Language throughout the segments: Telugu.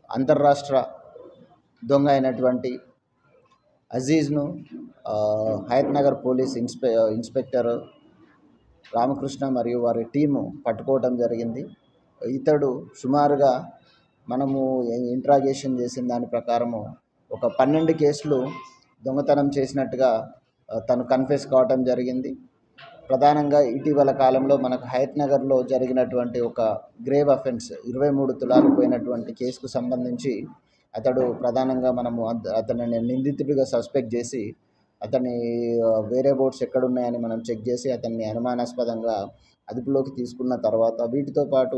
అంతర్రాష్ట్ర దొంగ అయినటువంటి అజీజ్ను ఆ, హయత్ నగర్ పోలీస్ ఇన్స్పె ఇన్స్పెక్టర్ రామకృష్ణ మరియు వారి టీము పట్టుకోవటం జరిగింది ఇతడు సుమారుగా మనము ఇంట్రాగేషన్ చేసిన దాని ప్రకారము ఒక పన్నెండు కేసులు దొంగతనం చేసినట్టుగా ఆ, తను కన్ఫెస్ కావటం జరిగింది ప్రధానంగా ఇటీవల కాలంలో మనకు హయత్ నగర్లో జరిగినటువంటి ఒక గ్రేవ్ అఫెన్స్ ఇరవై మూడు తులాలు పోయినటువంటి కేసుకు సంబంధించి అతడు ప్రధానంగా మనము అత- అతనిని నిందితుడిగా సస్పెక్ట్ చేసి అతని ఆ, వేరే బోట్స్ ఎక్కడున్నాయని మనం చెక్ చేసి అతన్ని అనుమానాస్పదంగా అదుపులోకి తీసుకున్న తర్వాత వీటితో పాటు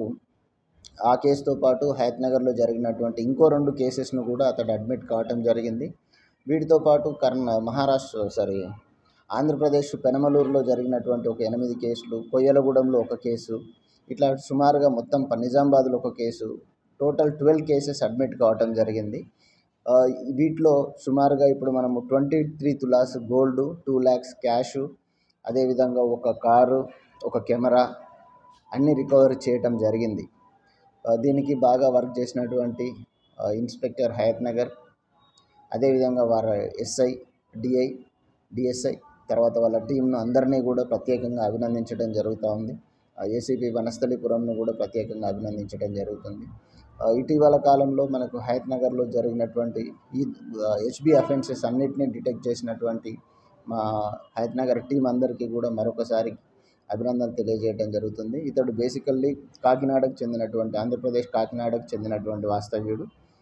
ఆ కేసుతో పాటు హయత్ నగర్లో జరిగినటువంటి ఇంకో రెండు కేసెస్ను కూడా అతడు అడ్మిట్ కావటం జరిగింది వీటితో పాటు కర్ణ మహారాష్ట్ర సారీ ఆంధ్రప్రదేశ్ పెనమలూరులో జరిగినటువంటి ఒక ఎనిమిది కేసులు కొయ్యలగూడెంలో ఒక కేసు ఇట్లా సుమారుగా మొత్తం ప- నిజామాబాద్లో ఒక case total twelve cases admit కావటం జరిగింది ఆ, వీటిలో సుమారుగా ఇప్పుడు మనము twenty three tolas gold two lakhs cash అదేవిధంగా ఒక కారు ఒక కెమెరా అన్ని రికవర్ చేయటం జరిగింది ఆ, దీనికి బాగా వర్క్ చేసినటువంటి ఆ, ఇన్స్పెక్టర్ హయత్ నగర్ అదేవిధంగా వారి ఎస్ఐ డిఐ డిఎస్ఐ తర్వాత వాళ్ళ టీంను అందరినీ కూడా ప్రత్యేకంగా అభినందించడం జరుగుతూ ఉంది ఏసీపీ వనస్థలిపురంను కూడా ప్రత్యేకంగా అభినందించడం జరుగుతుంది ఆ, ఇటీవల కాలంలో మనకు హయత్ నగర్లో జరిగినటువంటి ఈ హెచ్బి అఫెన్సెస్ అన్నిటినీ డిటెక్ట్ చేసినటువంటి మా హయత్ నగర్ టీం అందరికీ కూడా మరొకసారి అభినందనలు తెలియజేయడం జరుగుతుంది ఇతడు బేసికల్లీ కాకినాడకు చెందినటువంటి ఆంధ్రప్రదేశ్ కాకినాడకు చెందినటువంటి వాస్తవ్యుడు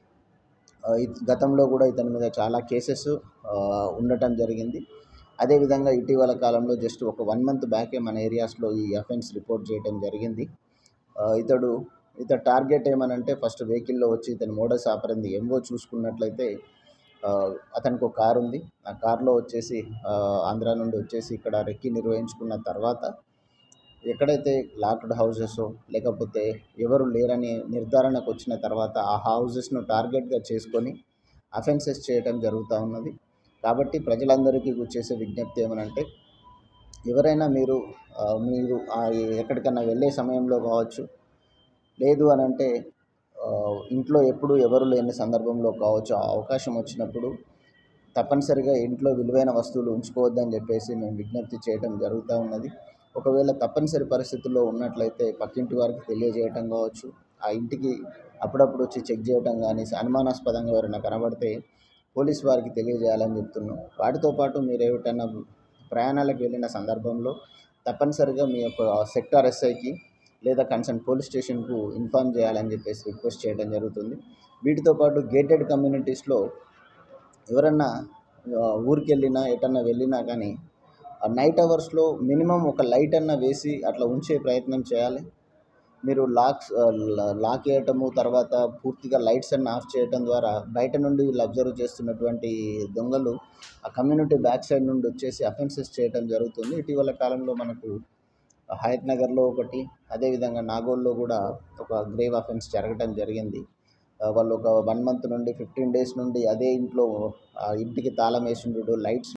ఆ, ఇత్- గతంలో కూడా ఇతని మీద చాలా కేసెస్ ఉండటం జరిగింది అదేవిధంగా ఇటీవల కాలంలో జస్ట్ ఒక వన్ మంత్ బ్యాకే మన ఏరియాస్లో ఈ అఫెన్స్ రిపోర్ట్ చేయడం జరిగింది ఆ, ఇతడు ఇతడు టార్గెట్ ఏమనంటే ఫస్ట్ వెహికల్లో వచ్చి ఇతని మోడస్ ఆపరింది ఎంఓ చూసుకున్నట్లయితే ఆ, అతనికి ఒక కారు ఉంది ఆ కార్లో వచ్చేసి ఆ, ఆంధ్ర నుండి వచ్చేసి ఇక్కడ రెక్కి నిర్వహించుకున్న తర్వాత ఎక్కడైతే లాక్డ్ హౌసెస్ లేకపోతే ఎవరు లేరని నిర్ధారణకు వచ్చిన తర్వాత ఆ హౌసెస్ను టార్గెట్గా చేసుకొని అఫెన్సెస్ చేయడం జరుగుతూ ఉన్నది కాబట్టి ప్రజలందరికీ చేసే విజ్ఞప్తి ఏమనంటే ఎవరైనా మీరు ఆ, మీరు ఆ ఎక్కడికన్నా వెళ్ళే సమయంలో కావచ్చు లేదు అని అంటే ఆ, ఇంట్లో ఎప్పుడు ఎవరు లేని సందర్భంలో కావచ్చు ఆ అవకాశం వచ్చినప్పుడు తప్పనిసరిగా ఇంట్లో విలువైన వస్తువులు ఉంచుకోవద్దని చెప్పేసి మేము విజ్ఞప్తి చేయడం జరుగుతూ ఉన్నది ఒకవేళ తప్పనిసరి పరిస్థితుల్లో ఉన్నట్లయితే పక్కింటి వారికి తెలియజేయటం కావచ్చు ఆ ఇంటికి అప్పుడప్పుడు వచ్చి చెక్ చేయటం కానీ అనుమానాస్పదంగా ఎవరైనా కనబడితే పోలీస్ వారికి తెలియజేయాలని చెప్తున్నాం వాటితో పాటు మీరు ఏమిటన్నా ప్రయాణాలకు వెళ్ళిన సందర్భంలో తప్పనిసరిగా మీ యొక్క సెక్టార్ ఎస్ఐకి లేదా కన్సర్న్ పోలీస్ స్టేషన్కు ఇన్ఫామ్ చేయాలని చెప్పేసి రిక్వెస్ట్ చేయడం జరుగుతుంది వీటితో పాటు గేటెడ్ కమ్యూనిటీస్లో ఎవరన్నా ఆ, ఊరికి వెళ్ళినా ఎటన్నా వెళ్ళినా కానీ ఆ నైట్ అవర్స్లో మినిమం ఒక లైట్ అన్న వేసి అట్లా ఉంచే ప్రయత్నం చేయాలి మీరు లాక్స్ ఆ, లా- లాక్ వేయటము తర్వాత పూర్తిగా లైట్స్ అన్ని ఆఫ్ చేయటం ద్వారా బయట నుండి వీళ్ళు అబ్జర్వ్ చేస్తున్నటువంటి దొంగలు ఆ కమ్యూనిటీ బ్యాక్ సైడ్ నుండి వచ్చేసి అఫెన్సెస్ చేయటం జరుగుతుంది ఇటీవల కాలంలో మనకు హయత్ నగర్లో ఒకటి అదేవిధంగా నాగోల్లో కూడా ఒక గ్రేవ్ అఫెన్స్ జరగటం జరిగింది ఆ, వాళ్ళు ఒక వన్ మంత్ నుండి ఫిఫ్టీన్ డేస్ నుండి అదే ఇంట్లో ఆ ఇంటికి తాళం వేసిండు లైట్స్